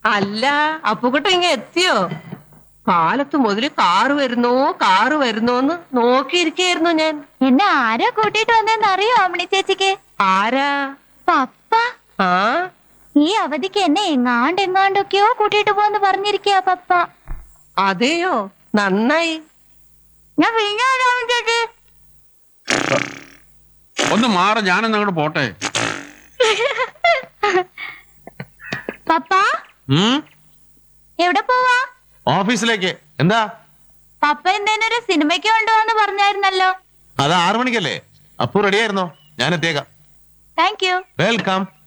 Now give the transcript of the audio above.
അല്ല അപ്പുകുട്ട ഇങ്ങ എത്തിയോ കാലത്ത് മുതല് കാറ് വരുന്നോ കാറ് വരുന്നോന്ന് നോക്കിയിരിക്കായിരുന്നു ഞാൻ എന്നെ ആരാ കൂട്ടിയിട്ട് വന്നെന്ന് അറിയോ അമ്മണി ചേച്ചിക്ക് ആരാ പപ്പ ആ ഈ അവധിക്ക് എന്നെ എങ്ങാണ്ട് എങ്ങാണ്ടൊക്കെയോ കൂട്ടിയിട്ട് പോന്ന് പറഞ്ഞിരിക്കുക പപ്പ അതെയോ നന്നായി ഞാൻ പിന്നെ വരാം ചേച്ചി ഒന്ന് മാറ ഞാനൊന്ന് അങ്ങോട്ട് പോട്ടെ പപ്പ ഉം? എവിടെ പോവാ ഓഫീസിലേക്ക് എന്താ പപ്പ എന്തേനൊരു സിനിമയ്ക്ക് കൊണ്ടുപോവാന്ന് പറഞ്ഞായിരുന്നല്ലോ അത് ആറു മണിക്കല്ലേ അപ്പു റെഡിയായിരുന്നോ ഞാൻ എത്തിയേക്കാം താങ്ക് യു വെൽക്കം